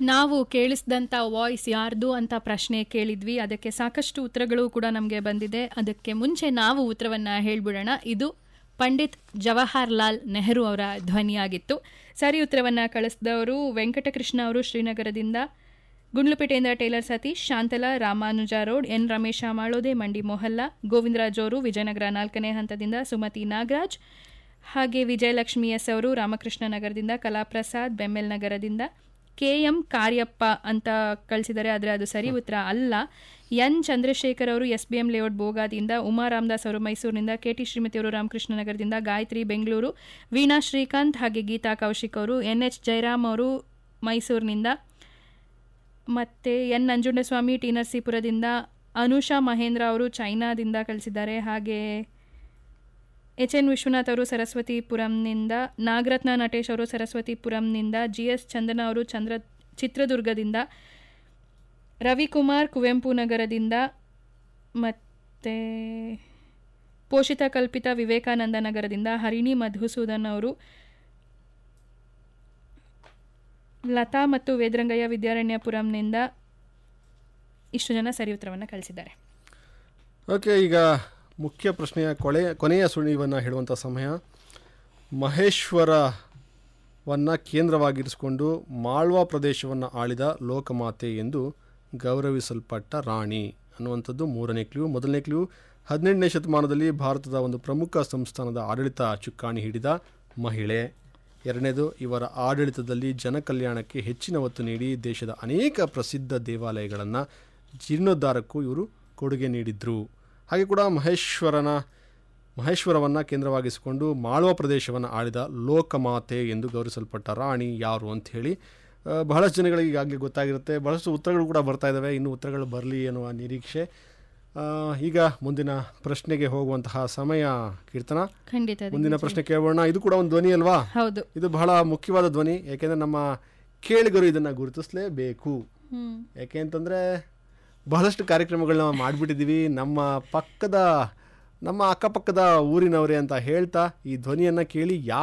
ನಾವು ಕೇಳಿಸಿದಂಥ ವಾಯ್ಸ್ ಯಾರ್ದು ಅಂತ ಪ್ರಶ್ನೆ ಕೇಳಿದ್ವಿ ಅದಕ್ಕೆ ಸಾಕಷ್ಟು ಉತ್ತರಗಳು ಕೂಡ ನಮಗೆ ಬಂದಿದೆ ಅದಕ್ಕೆ ಮುಂಚೆ ನಾವು ಉತ್ತರವನ್ನು ಹೇಳ್ಬಿಡೋಣ ಇದು ಪಂಡಿತ್ ಜವಾಹರ್ಲಾಲ್ ನೆಹರು ಅವರ ಧ್ವನಿಯಾಗಿತ್ತು ಸರಿ ಉತ್ತರವನ್ನು ಕಳಿಸಿದವರು ವೆಂಕಟಕೃಷ್ಣ ಅವರು ಶ್ರೀನಗರದಿಂದ ಗುಂಡ್ಲುಪೇಟೆಯಿಂದ tailor Satish Shantala Ramanuja road N Ramesha ಮಾಳೋದೆ ಮಂಡಿ ಮೊಹಲ್ಲಾ ಗೋವಿಂದರಾಜ್ ಅವರು ವಿಜಯನಗರ ನಾಲ್ಕನೇ ಹಂತದಿಂದ ಸುಮತಿ ನಾಗರಾಜ್ ಹಾಗೆ ವಿಜಯಲಕ್ಷ್ಮಿ ಎಸ್ ಅವರು ರಾಮಕೃಷ್ಣ ನಗರದಿಂದ ಕಲಾಪ್ರಸಾದ್ ಬೆಮ್ಮೆಲ್ ನಗರದಿಂದ ಕೆ ಎಂ ಕಾರ್ಯಪ್ಪ ಅಂತ ಕಳಿಸಿದ್ದಾರೆ ಆದರೆ ಅದು ಸರಿ ಉತ್ತರ ಅಲ್ಲ ಎನ್ ಚಂದ್ರಶೇಖರ್ ಅವರು ಎಸ್ ಬಿ ಎಂ ಲೇಔಟ್ ಬೋಗಾದಿಂದ ಉಮಾ ರಾಮದಾಸ್ ಅವರು ಮೈಸೂರಿನಿಂದ ಕೆ ಟಿ ಶ್ರೀಮತಿ ಅವರು ರಾಮಕೃಷ್ಣ ನಗರದಿಂದ ಗಾಯತ್ರಿ ಬೆಂಗಳೂರು ವೀಣಾ ಶ್ರೀಕಾಂತ್ ಹಾಗೆ ಗೀತಾ ಕೌಶಿಕ್ ಅವರು ಎನ್ ಎಚ್ ಜಯರಾಮ್ ಅವರು ಮೈಸೂರಿನಿಂದ ಮತ್ತು ಎನ್ ನಂಜುಂಡಸ್ವಾಮಿ ಟಿ ನರಸೀಪುರದಿಂದ ಅನುಷಾ ಮಹೇಂದ್ರ ಅವರು ಚೈನಾದಿಂದ ಕಳಿಸಿದ್ದಾರೆ ಹಾಗೆ ಎಚ್ ಎನ್ ವಿಶ್ವನಾಥ್ ಅವರು ಸರಸ್ವತಿಪುರಂನಿಂದ ನಾಗರತ್ನ ನಟೇಶ್ ಅವರು ಸರಸ್ವತಿಪುರಂನಿಂದ ಜಿ ಎಸ್ ಚಂದನ ಅವರು ಚಂದ್ರ ಚಿತ್ರದುರ್ಗದಿಂದ ರವಿಕುಮಾರ್ ಕುವೆಂಪು ನಗರದಿಂದ ಮತ್ತು ಪೋಷಿತ ಕಲ್ಪಿತ ವಿವೇಕಾನಂದ ನಗರದಿಂದ ಹರಿಣಿ ಮಧುಸೂದನ್ ಅವರು ಲತಾ ಮತ್ತು ವೇದ್ರಂಗಯ್ಯ ವಿದ್ಯಾರಣ್ಯಪುರಂನಿಂದ ಇಷ್ಟು ಜನ ಸರಿ ಉತ್ತರವನ್ನು ಕಳಿಸಿದ್ದಾರೆ ಓಕೆ ಈಗ ಮುಖ್ಯ ಪ್ರಶ್ನೆಯ ಕೊಳೆ ಕೊನೆಯ ಸುಳಿವನ್ನು ಹೇಳುವಂಥ ಸಮಯ ಮಹೇಶ್ವರವನ್ನು ಕೇಂದ್ರವಾಗಿರಿಸಿಕೊಂಡು ಮಾಳ್ವಾ ಪ್ರದೇಶವನ್ನು ಆಳಿದ ಲೋಕಮಾತೆ ಎಂದು ಗೌರವಿಸಲ್ಪಟ್ಟ ರಾಣಿ ಅನ್ನುವಂಥದ್ದು ಮೂರನೇ ಕ್ಲೂ ಮೊದಲನೇ ಕ್ಲೂ ಹದಿನೆಂಟನೇ ಶತಮಾನದಲ್ಲಿ ಭಾರತದ ಒಂದು ಪ್ರಮುಖ ಸಂಸ್ಥಾನದ ಆಡಳಿತ ಚುಕ್ಕಾಣಿ ಹಿಡಿದ ಮಹಿಳೆ ಎರಡನೇದು ಇವರ ಆಡಳಿತದಲ್ಲಿ ಜನಕಲ್ಯಾಣಕ್ಕೆ ಹೆಚ್ಚಿನ ಒತ್ತು ನೀಡಿ ದೇಶದ ಅನೇಕ ಪ್ರಸಿದ್ಧ ದೇವಾಲಯಗಳನ್ನು ಜೀರ್ಣೋದ್ಧಾರಕ್ಕೂ ಇವರು ಕೊಡುಗೆ ನೀಡಿದ್ರು ಹಾಗೆ ಕೂಡ ಮಹೇಶ್ವರನ ಮಹೇಶ್ವರವನ್ನು ಕೇಂದ್ರವಾಗಿಸಿಕೊಂಡು ಮಾಳ್ವ ಪ್ರದೇಶವನ್ನು ಆಳಿದ ಲೋಕಮಾತೆ ಎಂದು ಗೌರವಿಸಲ್ಪಟ್ಟ ರಾಣಿ ಯಾರು ಅಂತ ಹೇಳಿ ಆ, ಬಹಳಷ್ಟು ಜನಗಳಿಗೆ ಈಗಾಗಲೇ ಗೊತ್ತಾಗಿರುತ್ತೆ ಬಹಳಷ್ಟು ಉತ್ತರಗಳು ಕೂಡ ಬರ್ತಾ ಇದ್ದಾವೆ ಇನ್ನು ಉತ್ತರಗಳು ಬರಲಿ ಎನ್ನುವ ನಿರೀಕ್ಷೆ ಆ, ಈಗ ಮುಂದಿನ ಪ್ರಶ್ನೆಗೆ ಹೋಗುವಂತಹ ಸಮಯ ಕೀರ್ತನ ಖಂಡಿತ ಮುಂದಿನ ಪ್ರಶ್ನೆ ಕೇಳೋಣ ಇದು ಕೂಡ ಒಂದು ಧ್ವನಿ ಅಲ್ವಾ ಹೌದು ಇದು ಬಹಳ ಮುಖ್ಯವಾದ ಧ್ವನಿ ಯಾಕೆಂದರೆ ನಮ್ಮ ಕೇಳಿಗರು ಇದನ್ನು ಗುರುತಿಸಲೇಬೇಕು ಹ್ಮ್ ಯಾಕೆ ಅಂತಂದರೆ ಬಹಳಷ್ಟು ಕಾರ್ಯಕ್ರಮಗಳನ್ನ ನಾವು ಮಾಡಿಬಿಟ್ಟಿದ್ದೀವಿ ನಮ್ಮ ಪಕ್ಕದ ನಮ್ಮ ಅಕ್ಕಪಕ್ಕದ ಊರಿನವರೇ ಅಂತ ಹೇಳ್ತಾ ಈ ಧ್ವನಿಯನ್ನು ಕೇಳಿ ಯಾವ